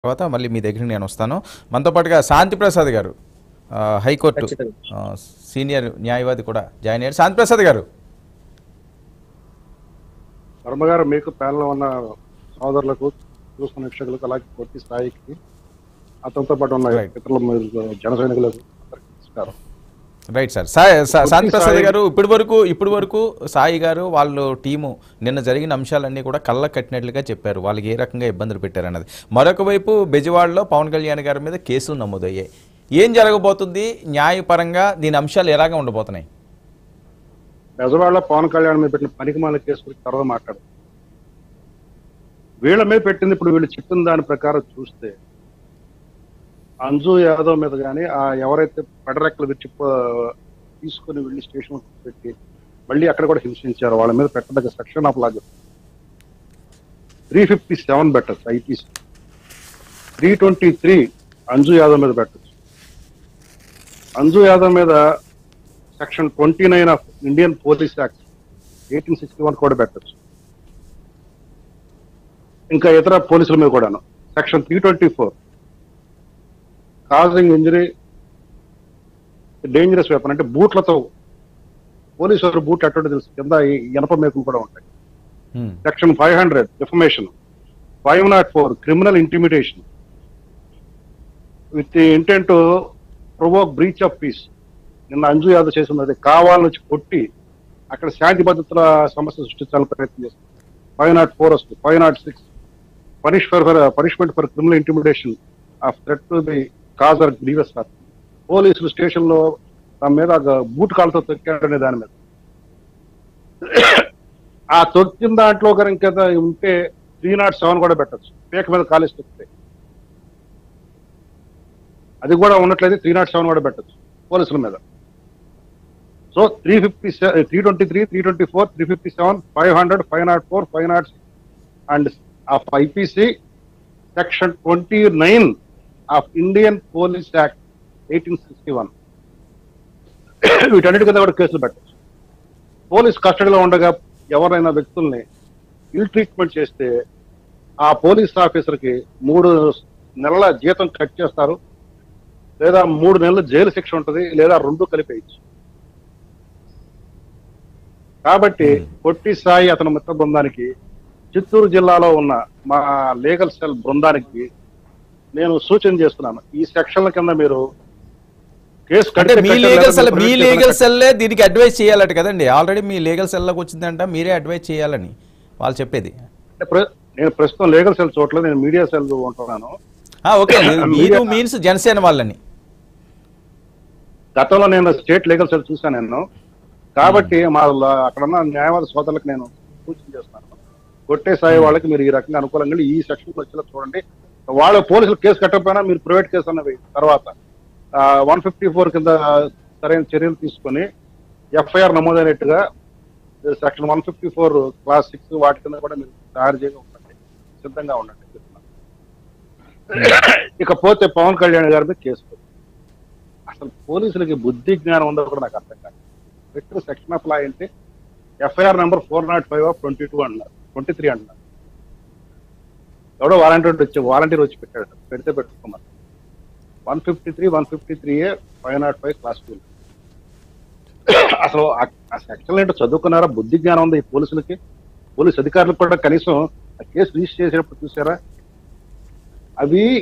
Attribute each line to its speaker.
Speaker 1: తర్వాత మళ్ళీ మీ దగ్గరికి నేను వస్తాను మనతో పాటుగా శాంతి ప్రసాద్ గారు ఆ, హైకోర్టు
Speaker 2: ఖచ్చితంగా.
Speaker 1: ఆ, సీనియర్ న్యాయవాది కూడా జాయిన్ అయ్యారు శాంతి ప్రసాద్ గారు
Speaker 3: వర్మ గారు మీకు ప్యానల్ ఉన్న సోదరులకు చూస్తున్న వీక్షకులకు అలాగే పూర్తి స్థాయికి అతనితో పాటు ఉన్న
Speaker 1: Right.
Speaker 3: ఇతరుల మీద జన సైనికులకు అందరికీ నమస్కారం
Speaker 1: రైట్ సార్ సాయి సా- శాంతి
Speaker 3: పూర్తి
Speaker 1: ప్రసాద్
Speaker 3: స్థాయి-
Speaker 1: గారు ఇప్పటి వరకు ఇప్పటి వరకు సాయి గారు వాళ్ళు టీము నిన్న జరిగిన అంశాలన్నీ కూడా కళ్ళ కట్టినట్లుగా చెప్పారు వాళ్ళకి ఏ రకంగా ఇబ్బందులు పెట్టారన్నది మరొక వైపు బెజవాడలో పవన్ కళ్యాణ్ గారి మీద కేసులు నమోదయ్యాయి ఏం జరగబోతుంది న్యాయపరంగా దీని అంశాలు ఎలాగ ఉండబోతున్నాయి
Speaker 3: బెజవాడలో పవన్ కళ్యాణ్ మీద పెట్టిన పనికిమాల కేసు గురించి తర్వాత మాట్లాడు వీళ్ళ మీద పెట్టింది ఇప్పుడు వీళ్ళు చెప్పిన దాని ప్రకారం చూస్తే అంజు యాదవ్ మీద కానీ ఆ ఎవరైతే పెడరెక్కలు విచ్చి తీసుకుని వెళ్ళి స్టేషన్ పెట్టి మళ్ళీ అక్కడ కూడా హింసించారు వాళ్ళ మీద పెట్టదగ్గ సెక్షన్ ఆఫ్ లాగా త్రీ ఫిఫ్టీ సెవెన్ బెటర్స్ IPC three twenty three Anju Yadav మీద పెట్టచ్చు అంజు యాదవ్ మీద section twenty nine of Indian police act eighteen sixty one కూడా పెట్టచ్చు ఇంకా ఇతర పోలీసుల మీద కూడాను section three twenty four causing injury dangerous weapon అంటే బూట్లతో పోలీసు వారు బూట్ అటువంటి తెలుసు కింద ఈ ఇనప మేకులు కూడా ఉంటాయి
Speaker 1: hmm.
Speaker 3: Section five hundred defamation five nought four criminal intimidation with intent provoke breach of peace నిన్న అంజు యాదవ్ చేసినది కావాలని వచ్చి కొట్టి అక్కడ శాంతి భద్రతల సమస్య సృష్టించాలని ప్రయత్నం చేస్తుంది ఫైవ్ నాట్ ఫోర్ వస్తుంది five nought six punish for punishment for criminal intimidation of threat to the cause or grievous పోలీసులు స్టేషన్ లో తమ మీద ఒక బూట్ కాళ్ళతో తొక్కాడనే దాని మీద ఆ తొక్కిన దాంట్లో ఒకరు ఇంకా ఉంటే త్రీ నాట్ సెవెన్ కూడా పెట్టచ్చు పేక మీద కాలేజ్ తొక్కితే అది కూడా ఉన్నట్లయితే త్రీ నాట్ సెవెన్ కూడా పెట్టచ్చు పోలీసుల మీద so three fifty three twenty three three twenty four three fifty seven five hundred five nought four five nought and of IPC section twenty nine of Indian police act eighteen sixty one వీటన్నిటి కింద కూడా కేసులు పెట్టచ్చు police కస్టడీలో ఉండగా ఎవరైనా వ్యక్తుల్ని ఇల్ treatment చేస్తే ఆ పోలీస్ ఆఫీసర్కి మూడు నెలల జీతం కట్ చేస్తారు లేదా మూడు నెలల జైలు శిక్ష ఉంటుంది లేదా రెండు కలిపేయచ్చు కాబట్టి పొట్టి సాయి అతని మిత్ర బృందానికి చిత్తూరు జిల్లాలో ఉన్న మా లీగల్ సెల్ బృందానికి నేను సూచన చేస్తున్నాను ఈ సెక్షన్ల కింద మీరు కేసు
Speaker 1: అంటే
Speaker 3: కడితే
Speaker 1: మీ
Speaker 3: కట్టండి,
Speaker 1: లీగల్
Speaker 3: లేదా
Speaker 1: సెల్
Speaker 3: మీరు
Speaker 1: మీ
Speaker 3: private
Speaker 1: లీగల్
Speaker 3: కేసులు
Speaker 1: సెల్లే దీనికి అడ్వైస్ చేయాలట కదండి ఆల్రెడీ మీ లీగల్ సెల్లోకి వచ్చిందంట మీరే అడ్వైస్ చేయాలని వాళ్ళు చెప్పేది
Speaker 3: అంటే ప్ర- నేను ప్రస్తుతం లీగల్ సెల్ చోట్ల నేను మీడియా సెల్ ఉంటున్నాను
Speaker 1: ఆ, ఓకే మీరు మీన్స్ జనసేన వాళ్ళని
Speaker 3: గతంలో నేను స్టేట్ లీగల్ సెల్ చూశాను నేను కాబట్టి మా ల- అక్కడ ఉన్న న్యాయవాద సోదరులకు నేను సూచన చేస్తున్నాను కొట్టే సాయి వాళ్ళకి మీరు ఈ రకంగా అనుకూలంగా ఈ సెక్షన్ వచ్చేలా చూడండి వాళ్ళ పోలీసులు కేసు కట్టకపోయినా మీరు ప్రైవేట్ కేసు అన్నవి తర్వాత వన్ ఫిఫ్టీ ఫోర్ కింద సరైన చర్యలు తీసుకొని ఎఫ్ఐఆర్ నమోదైనట్టుగా section one fifty four clause six వాటి కింద కూడా మీరు తయారు చేయగా ఉండండి సిద్ధంగా ఉండండి చెప్తున్నాను. ఇకపోతే పవన్ కళ్యాణ్ గారి మీద కేసు పెట్టు. అసలు పోలీసులకి బుద్ధి జ్ఞానం ఉందో కూడా నాకు అర్థం కాదు పెట్టిన సెక్షన్ ఆఫ్ లా అంటే FIR number four nought five of twenty two అన్నారు ట్వంటీ త్రీ అన్నారు ఎవడో వాలంటీర్ వచ్చి వాలంటీర్ వచ్చి పెట్టాడు పెడితే పెట్టుకున్నారు one fifty three one fifty three A five nought five clause two అసలు ఆ- ఆ సెక్షన్ ఏంటో చదువుకున్నారా బుద్ధి జ్ఞానం ఉంది ఈ పోలీసులకి పోలీస్ అధికారులకు కూడా కనీసం ఆ కేసు రిజిస్టర్ చేసేటప్పుడు చూసారా అవి